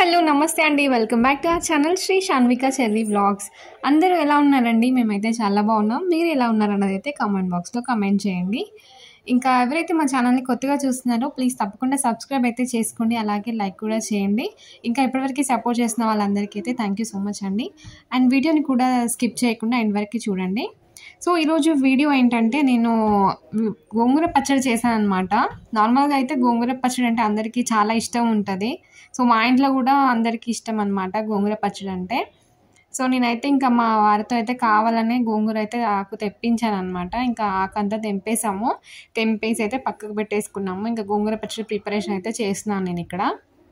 hello నమస్తే అండి welcome back to our channel Shri Shanvika Cherry vlogs అందరూ ఎలా ఉన్నారండి మేమైతే చాలా బాగున్నాం మీరు ఎలా ఉన్నారన్నది అయితే కామెంట్ బాక్స్లో కామెంట్ చేయండి ఇంకా ఎవరైతే మా ఛానల్ని కొత్తగా చూస్తున్నారో ప్లీజ్ తప్పకుండా సబ్స్క్రైబ్ అయితే చేసుకోండి అలాగే లైక్ కూడా చేయండి ఇంకా ఇప్పటివరకు సపోర్ట్ చేసిన వాళ్ళందరికీ అయితే థ్యాంక్ యూ సో మచ్ అండి అండ్ వీడియోని కూడా స్కిప్ చేయకుండా ఎండ్ వరకు చూడండి సో ఈరోజు వీడియో ఏంటంటే నేను గోంగూర పచ్చడి చేశాను అనమాట నార్మల్గా అయితే గోంగూర పచ్చడి అంటే అందరికీ చాలా ఇష్టం ఉంటుంది సో మా ఇంట్లో కూడా అందరికీ ఇష్టం అనమాట గోంగూర పచ్చడి అంటే సో నేనైతే ఇంకా మా వారితో అయితే కావాలనే గోంగూర అయితే ఆకు తెప్పించాను అనమాట ఇంకా ఆకు అంతా తెంపేసాము తెంపేసి అయితే పక్కకు పెట్టేసుకున్నాము ఇంకా గోంగూర పచ్చడి ప్రిపరేషన్ అయితే చేస్తున్నాను నేను ఇక్కడ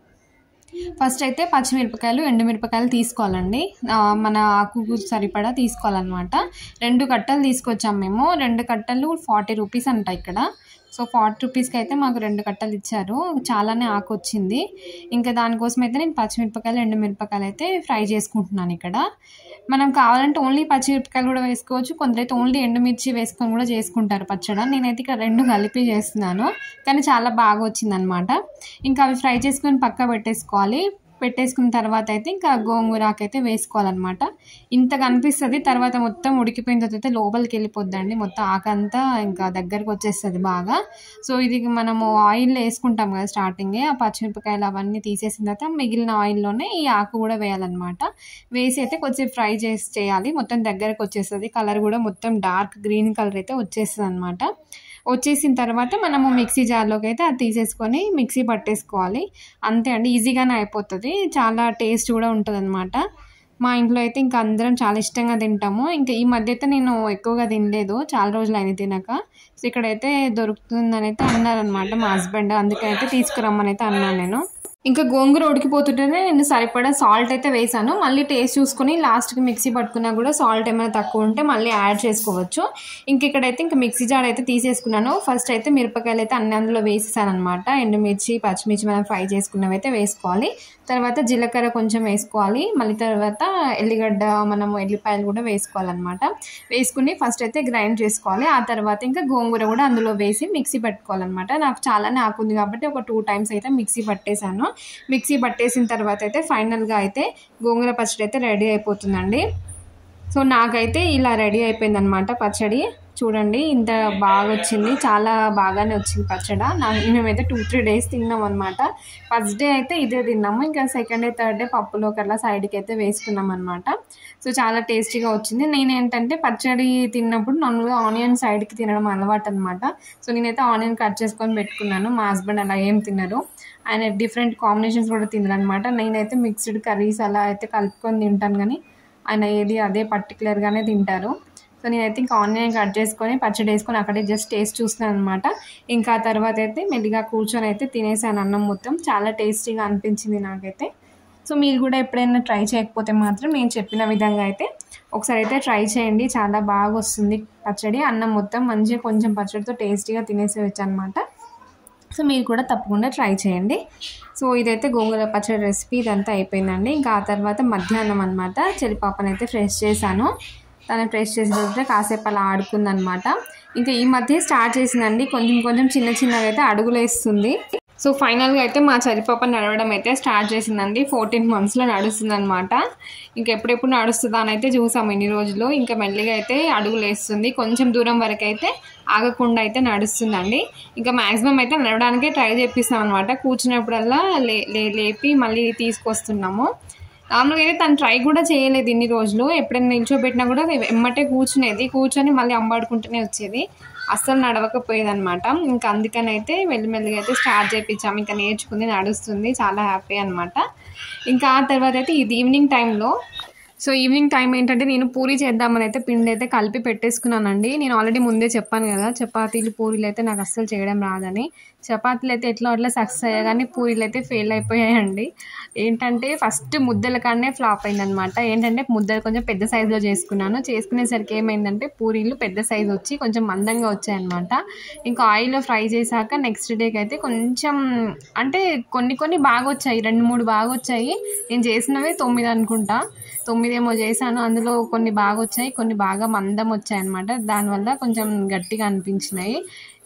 ఫస్ట్ అయితే పచ్చిమిరపకాయలు ఎండుమిరపకాయలు తీసుకోవాలండి ఆ, మన ఆకుకు సరిపడా తీసుకోవాలన్నమాట రెండు కట్టలు తీసుకొచ్చాం మేము రెండు కట్టలు ఫార్టీ రూపీస్ అంట ఇక్కడ సో ఫార్టీ రూపీస్కి అయితే మాకు రెండు కట్టలు ఇచ్చారు చాలానే ఆకు వచ్చింది ఇంకా దానికోసం అయితే నేను పచ్చిమిరపకాయలు ఎండుమిరపకాయలు అయితే ఫ్రై చేసుకుంటున్నాను ఇక్కడ మనం కావాలంటే ఓన్లీ పచ్చిమిరపకాయలు కూడా వేసుకోవచ్చు కొందరైతే ఓన్లీ ఎండుమిర్చి వేసుకొని కూడా చేసుకుంటారు పచ్చడి నేనైతే ఇక్కడ రెండు కలిపి చేస్తున్నాను కానీ చాలా బాగా వచ్చిందనమాట ఇంకా అవి ఫ్రై చేసుకొని పక్క పెట్టేసుకోవాలి పెట్టేసుకున్న తర్వాత అయితే ఇంకా గోంగూరాకు అయితే వేసుకోవాలన్నమాట ఇంత కనిపిస్తుంది తర్వాత మొత్తం ఉడికిపోయిన తర్వాత అయితే లోపలికి వెళ్ళిపోద్దండి మొత్తం ఆకంతా ఇంకా దగ్గరకు వచ్చేస్తుంది బాగా సో ఇది మనము ఆయిల్ వేసుకుంటాం కదా స్టార్టింగే ఆ పచ్చిమిరపకాయలు అవన్నీ తీసేసిన తర్వాత మిగిలిన ఆయిల్లోనే ఈ ఆకు కూడా వేయాలన్నమాట వేసి అయితే కొంచెం ఫ్రై చేసి చేయాలి మొత్తం దగ్గరకు వచ్చేస్తుంది కలర్ కూడా మొత్తం డార్క్ గ్రీన్ కలర్ అయితే వచ్చేస్తుంది అనమాట వచ్చేసిన తర్వాత మనము మిక్సీ జార్లోకి అయితే అది తీసేసుకొని మిక్సీ పట్టేసుకోవాలి అంతే అండి ఈజీగానే అయిపోతుంది చాలా టేస్ట్ కూడా ఉంటుంది అనమాట మా ఇంట్లో అయితే ఇంకా అందరం చాలా ఇష్టంగా తింటాము ఇంకా ఈ మధ్య అయితే నేను ఎక్కువగా తినలేదు చాలా రోజులు అయినా తినక సో ఇక్కడైతే దొరుకుతుందని అయితే అన్నారనమాట మా హస్బెండ్ అందుకని అయితే తీసుకురమ్మని అయితే అన్నాను నేను ఇంకా గోంగూర ఉడికిపోతుంటేనే నేను సరిపడా సాల్ట్ అయితే వేసాను మళ్ళీ టేస్ట్ చూసుకొని లాస్ట్కి మిక్సీ పట్టుకున్నా కూడా సాల్ట్ ఏమైనా తక్కువ ఉంటే మళ్ళీ యాడ్ చేసుకోవచ్చు ఇంక ఇక్కడైతే ఇంకా మిక్సీ జార్ అయితే తీసేసుకున్నాను ఫస్ట్ అయితే మిరపకాయలు అయితే అన్ని అందులో వేసేసాను అనమాట ఎండుమిర్చి పచ్చిమిర్చి మనం ఫ్రై చేసుకున్నవి అయితే వేసుకోవాలి తర్వాత జీలకర్ర కొంచెం వేసుకోవాలి మళ్ళీ తర్వాత ఎల్లిగడ్డ మనము ఎల్లిపాయలు కూడా వేసుకోవాలన్నమాట వేసుకుని ఫస్ట్ అయితే గ్రైండ్ చేసుకోవాలి ఆ తర్వాత ఇంకా గోంగూర కూడా అందులో వేసి మిక్సీ పట్టుకోవాలన్నమాట నాకు చాలానే ఆకుంది కాబట్టి ఒక టూ టైమ్స్ అయితే మిక్సీ పట్టేశాను మిక్సీ పట్టేసిన తర్వాత అయితే ఫైనల్గా అయితే గోంగూర పచ్చడి అయితే రెడీ అయిపోతుందండి సో నాకైతే ఇలా రెడీ అయిపోయింది అనమాట పచ్చడి చూడండి ఇంత బాగా వచ్చింది చాలా బాగానే వచ్చింది పచ్చడి నా మేమైతే టూ త్రీ డేస్ తిన్నాం అనమాట ఫస్ట్ డే అయితే ఇదే తిన్నాము ఇంకా సెకండ్ డే థర్డ్ డే పప్పులోకి అలా సైడ్కి అయితే వేసుకున్నాం అనమాట సో చాలా టేస్టీగా వచ్చింది నేను ఏంటంటే పచ్చడి తిన్నప్పుడు నార్మల్గా ఆనియన్ సైడ్కి తినడం అలవాటు అనమాట సో నేనైతే ఆనియన్ కట్ చేసుకొని పెట్టుకున్నాను మా హస్బెండ్ అలా ఏం తినరు ఆయన డిఫరెంట్ కాంబినేషన్స్ కూడా తినరు అనమాట నేనైతే మిక్స్డ్ కర్రీస్ అలా అయితే కలుపుకొని తింటాను కానీ ఆయన ఏది అదే పర్టికులర్గానే తింటారు సో నేనైతే ఇంకా ఆనియన్ కట్ చేసుకొని పచ్చడి వేసుకొని అక్కడే జస్ట్ టేస్ట్ చూస్తున్నాను అనమాట ఇంకా ఆ తర్వాత అయితే మెల్లిగా కూర్చొని అయితే తినేసాను అన్నం మొత్తం చాలా టేస్టీగా అనిపించింది నాకైతే సో మీరు కూడా ఎప్పుడైనా ట్రై చేయకపోతే మాత్రం నేను చెప్పిన విధంగా అయితే ఒకసారి అయితే ట్రై చేయండి చాలా బాగా వస్తుంది పచ్చడి అన్నం మొత్తం మంచిగా కొంచెం పచ్చడితో టేస్టీగా తినేసేయచ్చు అనమాట సో మీరు కూడా తప్పకుండా ట్రై చేయండి సో ఇదైతే గోంగూర పచ్చడి రెసిపీ ఇదంతా అయిపోయిందండి ఇంకా ఆ తర్వాత మధ్యాహ్నం అనమాట చెల్లి పాపనైతే ఫ్రెష్ చేశాను తను ఫ్రెష్ చేసిన తర్వాత కాసేపు అలా ఆడుకుందనమాట ఇంకా ఈ మధ్య స్టార్ట్ చేసిందండి కొంచెం కొంచెం చిన్న చిన్నగా అయితే అడుగులు వేస్తుంది సో ఫైనల్గా అయితే మా చరిపాప నడవడం అయితే స్టార్ట్ చేసిందండి ఫోర్టీన్ మంత్స్లో నడుస్తుంది అనమాట ఇంకా ఎప్పుడెప్పుడు నడుస్తుందా అని అయితే చూసాము ఇన్ని రోజులు ఇంకా మెల్లిగా అయితే అడుగులు వేస్తుంది కొంచెం దూరం వరకు అయితే ఆగకుండా అయితే నడుస్తుందండి ఇంకా మ్యాక్సిమం అయితే నడవడానికే ట్రై చేపిస్తాం అనమాట కూర్చున్నప్పుడల్లా లే లే- లేపి మళ్ళీ తీసుకొస్తున్నాము నార్మల్గా అయితే తను ట్రై కూడా చేయలేదు ఇన్ని రోజులు ఎప్పుడైనా నిల్చోబెట్టినా కూడా ఎమ్మటే కూర్చునేది కూర్చొని మళ్ళీ అంబాడుకుంటూనే వచ్చేది అస్సలు నడవకపోయేది అనమాట ఇంకా అందుకని అయితే మెల్లిమెల్లిగా అయితే స్టార్ట్ చేయించాము ఇంకా నేర్చుకుంది నడుస్తుంది చాలా హ్యాపీ అనమాట ఇంకా ఆ తర్వాత అయితే ఇది ఈవినింగ్ టైంలో సో ఈవినింగ్ టైం ఏంటంటే నేను పూరి చేద్దామని అయితే పిండి అయితే కలిపి పెట్టేసుకున్నానండి నేను ఆల్రెడీ ముందే చెప్పాను కదా చపాతీలు పూరీలు అయితే నాకు అస్సలు చేయడం రాదని చపాతీలు అయితే ఎట్లా అట్లా సక్సెస్ అయ్యా కానీ పూరీలు అయితే ఫెయిల్ అయిపోయాయండి ఏంటంటే ఫస్ట్ ముద్దల కాడనే ఫ్లాప్ అయిందనమాట ఏంటంటే ముద్దలు కొంచెం పెద్ద సైజులో చేసుకున్నాను చేసుకునేసరికి ఏమైందంటే పూరీలు పెద్ద సైజు వచ్చి కొంచెం మందంగా వచ్చాయన్నమాట ఇంకా ఆయిల్లో ఫ్రై చేశాక నెక్స్ట్ డేకి అయితే కొంచెం అంటే కొన్ని కొన్ని బాగా వచ్చాయి రెండు మూడు బాగా వచ్చాయి నేను చేసినవి తొమ్మిది అనుకుంటా తొమ్మిదేమో చేశాను అందులో కొన్ని బాగా వచ్చాయి కొన్ని బాగా మందం వచ్చాయి అనమాట దానివల్ల కొంచెం గట్టిగా అనిపించినాయి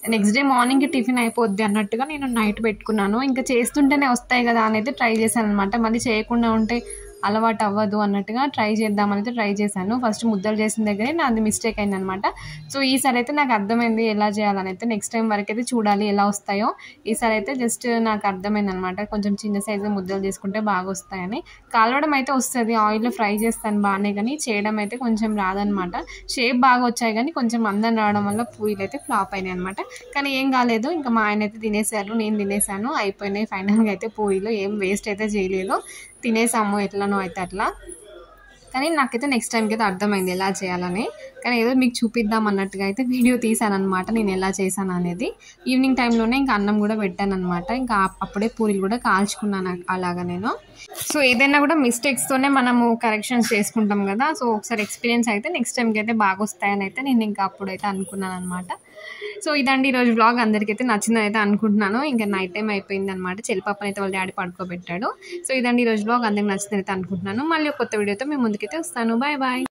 నెక్స్ట్ డే మార్నింగ్కి టిఫిన్ అయిపోద్ది అన్నట్టుగా నేను నైట్ పెట్టుకున్నాను ఇంకా చేస్తుంటేనే వస్తాయి కదా అని అయితే ట్రై చేశాను అనమాట మళ్ళీ చేయకుండా ఉంటే అలవాటు అవ్వదు అన్నట్టుగా ట్రై చేద్దామని అయితే ట్రై చేశాను ఫస్ట్ ముద్దలు చేసిన దగ్గరే నాది మిస్టేక్ అయిందనమాట సో ఈసారి అయితే నాకు అర్థమైంది ఎలా చేయాలని అయితే నెక్స్ట్ టైం వరకు అయితే చూడాలి ఎలా వస్తాయో ఈసారి అయితే జస్ట్ నాకు అర్థమైంది అనమాట కొంచెం చిన్న సైజు ముద్దలు చేసుకుంటే బాగా వస్తాయని కాలవడం అయితే వస్తుంది ఆయిల్లో ఫ్రై చేస్తాను బాగానే కానీ చేయడం అయితే కొంచెం రాదనమాట షేప్ బాగా వచ్చాయి కానీ కొంచెం అందం రావడం వల్ల పూయిలు అయితే ఫ్లాప్ అయినాయి అనమాట కానీ ఏం కాలేదు ఇంకా మా ఆయన అయితే తినేసారు నేను తినేసాను అయిపోయినాయి ఫైనల్గా అయితే పూయిలు ఏం వేస్ట్ అయితే చేయలేదు తినేసాము ఎట్లనో అయితే అట్లా కానీ నాకైతే నెక్స్ట్ టైంకి అయితే అర్థమైంది ఎలా చేయాలని కానీ ఏదో మీకు చూపిద్దాం అన్నట్టుగా అయితే వీడియో తీసాను అనమాట నేను ఎలా చేశాను అనేది ఈవినింగ్ టైంలోనే ఇంకా అన్నం కూడా పెట్టాను అనమాట ఇంకా అప్పుడే పూరీలు కూడా కాల్చుకున్నాను అలాగా నేను సో ఏదైనా కూడా మిస్టేక్స్తోనే మనము కరెక్షన్స్ చేసుకుంటాం కదా సో ఒకసారి ఎక్స్పీరియన్స్ అయితే నెక్స్ట్ టైంకి అయితే బాగా వస్తాయని అయితే నేను ఇంకా అప్పుడైతే అనుకున్నాను అనమాట సో ఇదండి ఈరోజు బ్లాగ్ అందరికైతే నచ్చిందని అయితే అనుకుంటున్నాను ఇంకా నైట్ టైం అయిపోయింది అనమాట చెల్లిపాపని అయితే వాళ్ళ డాడీ పడుకోబెట్టాడు సో ఇదండి ఈరోజు బ్లాగ్ అందరికి నచ్చిందని అయితే అనుకుంటున్నాను మళ్ళీ ఒక కొత్త వీడియోతో మేము ముందుకైతే వస్తాను బాయ్ బాయ్